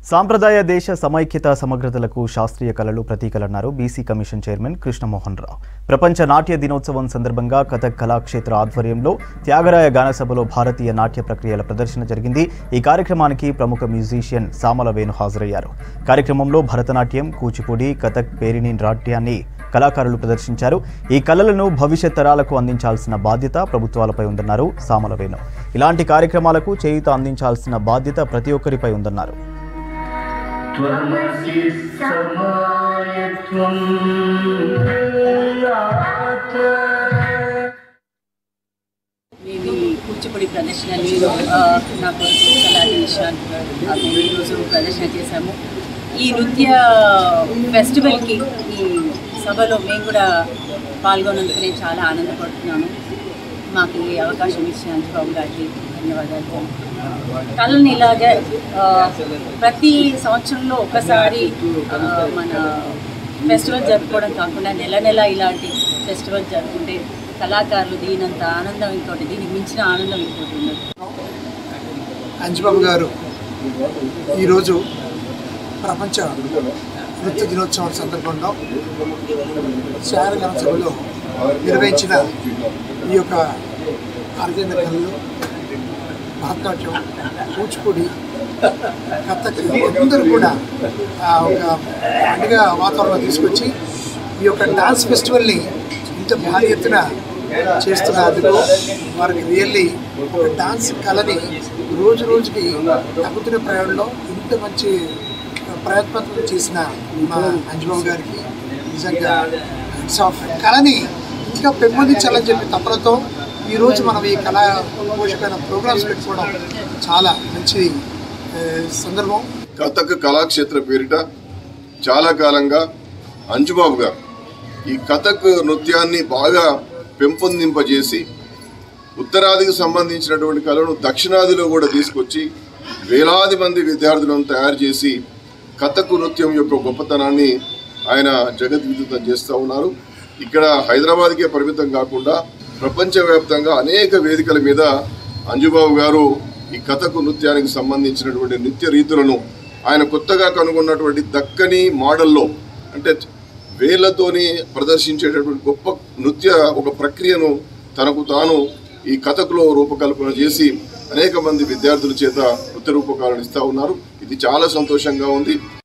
సాంప్రదాయ దేశ సమైక్యత సమగ్రతలకు శాస్త్రీయ కళలు ప్రతీకలన్నారు BC commission chairman Krishnamohan Rao ప్రపంచ నాట్య దినోత్సవం సందర్భంగా కథక్ కళాక్షేత్ర ఆధ్వర్యంలో త్యాగరాయ గానసభలో భారతీయ నాట్య ప్రక్రియల ప్రదర్శన జరిగింది ఈ కార్యక్రమానికి ప్రముఖ మ్యూజిషియన్ సామల వేణు హాజరయ్యారు కార్యక్రమంలో భరతనాట్యం కూచిపూడి కథక్ పేరిణి నాట్యాన్ని కళాకారులు ప్రదర్శించారు ఈ కళలను భవిష్యత్ తరాలకు అందించాల్సిన బాధ్యత ప్రభుత్వాలపై ఉందన్నారు సామల వేణు ఇలాంటి కార్యక్రమాలకు చేయూత అందించాల్సిన బాధ్యత ప్రతి ఒక్కరిపై ఉందన్నారు त्वमसि समायत्वं नाथ మేము ఈ కూచిపూడి ప్రదర్శనని ఆ, నా కొడుకు కళాది నిశాంత్ ఆ, మేము ఈరోజు ప్రదర్శన చేశాము ఈ నృత్య ఫెస్టివల్కి ఈ సభలో మేము కూడా పాల్గొన్నందుకు నేను చాలా ఆనందపడుతున్నాను మాకు ఈ అవకాశం ఇచ్చిన అంజబాబు గారికి ధన్యవాదాలు కళని ఇలాగే ఆ, ప్రతి సంవత్సరంలో ఒకసారి ఆ, మన ఫెస్టివల్ జరుపుకోవడం కాకుండా నెల నెల ఇలాంటి ఫెస్టివల్ జరుపుకుంటే కళాకారులు దీనంత ఆనందం ఇంకోటి దీనికి మించిన ఆనందం ఇంకోటి ఉండదు అంజబాబు గారు ఈరోజు ప్రపంచ నృత్య దినోత్సవం సందర్భంలో శారగణ సభలో నిర్వహించిన ఈ యొక్క అరవింద కళలు భరతనాట్యం కూచిపూడి కథక్ అందరూ కూడా ఆ ఒక పండుగ వాతావరణం తీసుకొచ్చి ఈ యొక్క డాన్స్ ఫెస్టివల్ని ఇంత భారీ ఎత్తున చేస్తున్నందుకు వారికి రియల్లీ ఒక డాన్స్ కళని రోజు రోజుకి తగ్గుతున్న ప్రయాణంలో ఇంత మంచి ప్రయత్నం చేసిన మా అంజబాబు గారికి నిజంగా హ్యాట్స్ ఆఫ్ కళని ఇంకా పెంపొందించాలని చెప్పి తపనతో ఈరోజు మనం ఈ కళా పోషకమైన ప్రోగ్రామ్స్ పెట్టుకోవడం చాలా మంచి ఆ, సందర్భం కథక్ కళాక్షేత్ర పేరిట చాలా కాలంగా అంజుబాబు గారు ఈ కథక్ నృత్యాన్ని బాగా పెంపొందింపజేసి ఉత్తరాదికి సంబంధించినటువంటి కళను దక్షిణాదిలో కూడా తీసుకొచ్చి వేలాది మంది విద్యార్థులను తయారు చేసి కథక్ నృత్యం యొక్క గొప్పతనాన్ని ఆయన జగద్విదితం చేస్తూ ఉన్నారు ఇక్కడ హైదరాబాద్కే పరిమితం కాకుండా ప్రపంచవ్యాప్తంగా అనేక వేదికల మీద అంజుబాబు గారు ఈ కథకు నృత్యానికి సంబంధించినటువంటి నృత్య రీతులను ఆయన కొత్తగా కనుగొన్నటువంటి దక్కని మోడల్లో అంటే వేళ్లతోని ప్రదర్శించేటటువంటి గొప్ప నృత్య ఒక ప్రక్రియను తనకు తాను ఈ కథకులో రూపకల్పన చేసి అనేక మంది విద్యార్థుల చేత నృత్య రూపకాలను ఇస్తా ఉన్నారు ఇది చాలా సంతోషంగా ఉంది